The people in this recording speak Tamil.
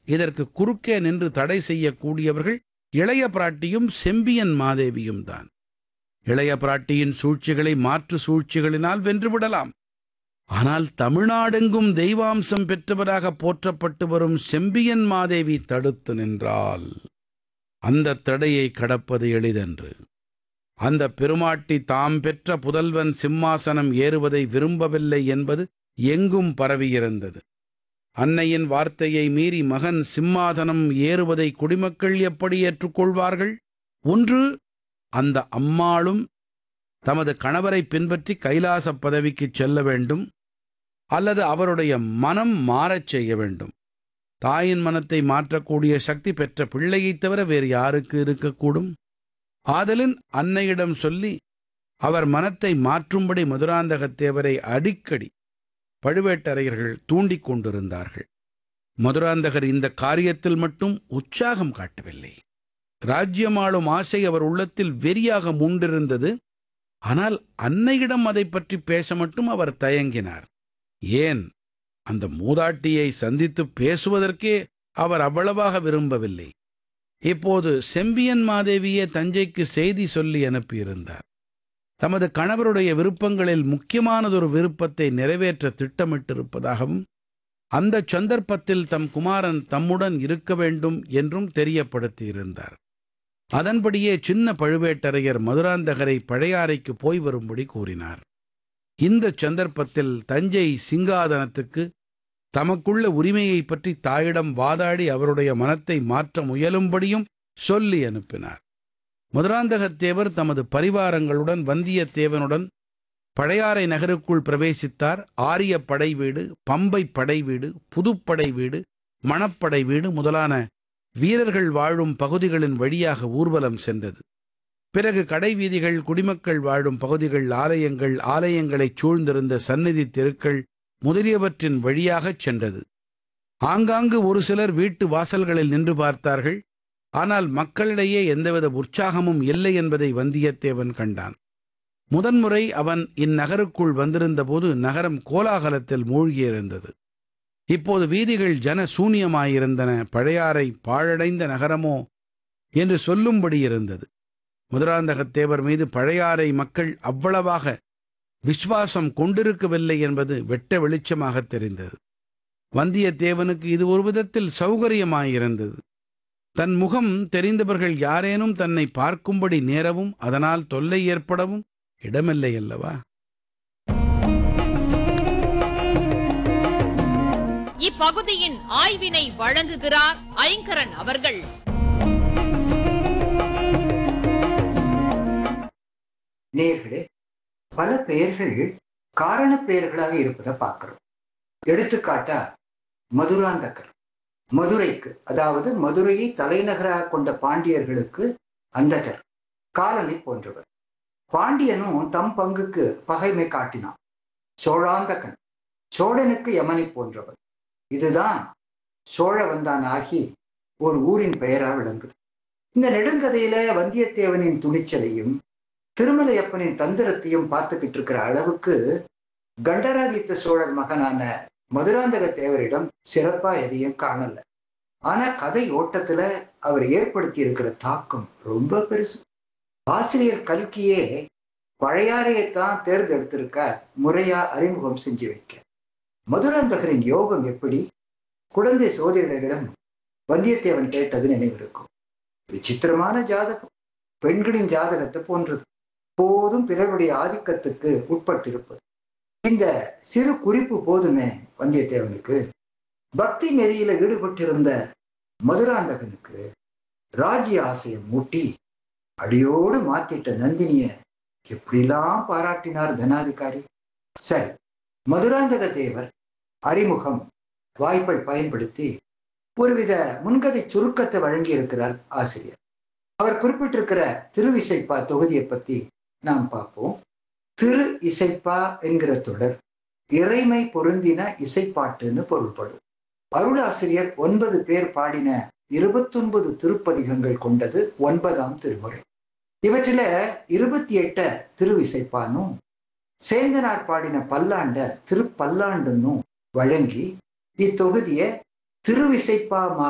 இதற்கு குறுக்கே நின்று தடை செய்யக்கூடியவர்கள் இளைய பிராட்டியும் செம்பியன் மாதேவியும் தான் இளைய பிராட்டியின் சூழ்ச்சிகளை மாற்று சூழ்ச்சிகளினால் வென்றுவிடலாம் ஆனால் தமிழ்நாடெங்கும் தெய்வாம்சம் பெற்றவராக போற்றப்பட்டு வரும் செம்பியன் மாதேவி தடுத்து நின்றால் அந்த தடையை கடப்பது எளிதன்று அந்த பெருமாட்டி தாம் பெற்ற புதல்வன் சிம்மாசனம் ஏறுவதை விரும்பவில்லை என்பது எங்கும் பரவியிருந்தது அன்னையின் வார்த்தையை மீறி மகன் சிம்மாதனம் ஏறுவதை குடிமக்கள் எப்படி ஏற்றுக்கொள்வார்கள் ஒன்று அந்த அம்மாளும் தமது கணவரை பின்பற்றி கைலாச பதவிக்கு செல்ல வேண்டும் அல்லது அவருடைய மனம் மாறச் செய்ய வேண்டும் தாயின் மனத்தை மாற்றக்கூடிய சக்தி பெற்ற பிள்ளையைத் தவிர வேறு யாருக்கு இருக்கக்கூடும் ஆதலின் அன்னையிடம் சொல்லி அவர் மனத்தை மாற்றும்படி மதுராந்தகத்தேவரை அடிக்கடி பழுவேட்டரையர்கள் தூண்டிக் கொண்டிருந்தார்கள் மதுராந்தகர் இந்த காரியத்தில் மட்டும் உற்சாகம் காட்டவில்லை ராஜ்யமாளும் ஆசை அவர் உள்ளத்தில் வெறியாக மூண்டிருந்தது ஆனால் அன்னையிடம் அதை பற்றி பேச மட்டும் அவர் தயங்கினார் ஏன் அந்த மூதாட்டியை சந்தித்து பேசுவதற்கே அவர் அவ்வளவாக விரும்பவில்லை இப்போது செம்பியன் மாதேவியே தஞ்சைக்கு செய்தி சொல்லி அனுப்பியிருந்தார் தமது கணவருடைய விருப்பங்களில் முக்கியமானதொரு விருப்பத்தை நிறைவேற்ற திட்டமிட்டிருப்பதாகவும் அந்த சந்தர்ப்பத்தில் தம் குமாரன் தம்முடன் இருக்க வேண்டும் என்றும் தெரியப்படுத்தியிருந்தார் அதன்படியே சின்ன பழுவேட்டரையர் மதுராந்தகரை பழையாறைக்கு போய் வரும்படி கூறினார் இந்த சந்தர்ப்பத்தில் தஞ்சை சிங்காதனத்துக்கு தமக்குள்ள உரிமையை பற்றி தாயிடம் வாதாடி அவருடைய மனத்தை மாற்ற முயலும்படியும் சொல்லி அனுப்பினார் மதுராந்தகத்தேவர் தமது பரிவாரங்களுடன் வந்தியத்தேவனுடன் பழையாறை நகருக்குள் பிரவேசித்தார் ஆரிய படை வீடு பம்பை படை வீடு புதுப்படை வீடு மணப்படை வீடு முதலான வீரர்கள் வாழும் பகுதிகளின் வழியாக ஊர்வலம் சென்றது பிறகு கடை வீதிகள் குடிமக்கள் வாழும் பகுதிகள் ஆலயங்கள் ஆலயங்களைச் சூழ்ந்திருந்த சந்நிதி தெருக்கள் முதலியவற்றின் வழியாகச் சென்றது ஆங்காங்கு ஒரு சிலர் வீட்டு வாசல்களில் நின்று பார்த்தார்கள் ஆனால் மக்களிடையே எந்தவித உற்சாகமும் இல்லை என்பதை வந்தியத்தேவன் கண்டான் முதன்முறை அவன் இந்நகருக்குள் வந்திருந்தபோது நகரம் கோலாகலத்தில் மூழ்கியிருந்தது இப்போது வீதிகள் ஜன சூனியமாயிருந்தன பழையாறை பாழடைந்த நகரமோ என்று சொல்லும்படி இருந்தது முதராந்தகத்தேவர் மீது பழையாறை மக்கள் அவ்வளவாக விஸ்வாசம் கொண்டிருக்கவில்லை என்பது வெட்ட வெளிச்சமாக தெரிந்தது வந்தியத்தேவனுக்கு இது ஒரு விதத்தில் சௌகரியமாயிருந்தது தன் முகம் தெரிந்தவர்கள் யாரேனும் தன்னை பார்க்கும்படி நேரவும் அதனால் தொல்லை ஏற்படவும் இடமில்லை அல்லவா இப்பகுதியின் ஆய்வினை வழங்குகிறார் ஐங்கரன் அவர்கள் நேர்களே பல பெயர்கள் காரண பெயர்களாக இருப்பதை பார்க்கிறோம் எடுத்துக்காட்டா மதுராந்தகர் மதுரைக்கு அதாவது மதுரையை தலைநகராக கொண்ட பாண்டியர்களுக்கு அந்தகர் காலனை போன்றவர் பாண்டியனும் தம் பங்குக்கு பகைமை காட்டினான் சோழாந்தகன் சோழனுக்கு யமனை போன்றவர் இதுதான் சோழவந்தான் ஆகி ஒரு ஊரின் பெயரா விளங்குது இந்த நெடுங்கதையில வந்தியத்தேவனின் துணிச்சலையும் திருமலையப்பனின் தந்திரத்தையும் பார்த்துக்கிட்டு இருக்கிற அளவுக்கு கண்டராதித்த சோழர் மகனான மதுராந்தக தேவரிடம் சிறப்பா எதையும் காணல ஆனா கதை ஓட்டத்துல அவர் ஏற்படுத்தி இருக்கிற தாக்கம் ரொம்ப பெருசு ஆசிரியர் கல்கியே பழையாறையைத்தான் தேர்ந்தெடுத்திருக்கார் முறையா அறிமுகம் செஞ்சு வைக்க மதுராந்தகரின் யோகம் எப்படி குழந்தை சோதரிடம் வந்தியத்தேவன் கேட்டது நினைவிருக்கும் விசித்திரமான ஜாதகம் பெண்களின் ஜாதகத்தை போன்றது போதும் பிறருடைய ஆதிக்கத்துக்கு உட்பட்டிருப்பது இந்த சிறு குறிப்பு போதுமே வந்தியத்தேவனுக்கு பக்தி நெறியில ஈடுபட்டிருந்த மதுராந்தகனுக்கு ராஜ்ய ஆசையை மூட்டி அடியோடு மாத்திட்ட நந்தினிய எப்படிலாம் பாராட்டினார் தனாதிகாரி சரி மதுராந்தக தேவர் அறிமுகம் வாய்ப்பை பயன்படுத்தி ஒருவித முன்கதை சுருக்கத்தை வழங்கி இருக்கிறார் ஆசிரியர் அவர் குறிப்பிட்டிருக்கிற திருவிசைப்பா தொகுதியை பத்தி நாம் பார்ப்போம் திரு இசைப்பா என்கிற தொடர் இறைமை பொருந்தின இசைப்பாட்டுன்னு பொருள்படும் அருளாசிரியர் ஒன்பது பேர் பாடின இருபத்தொன்பது திருப்பதிகங்கள் கொண்டது ஒன்பதாம் திருமுறை இவற்றில இருபத்தி எட்ட திருவிசைப்பானும் சேந்தனார் பாடின பல்லாண்ட திருப்பல்லாண்டுன்னும் வழங்கி இத்தொகுதியை திருவிசைப்பா மா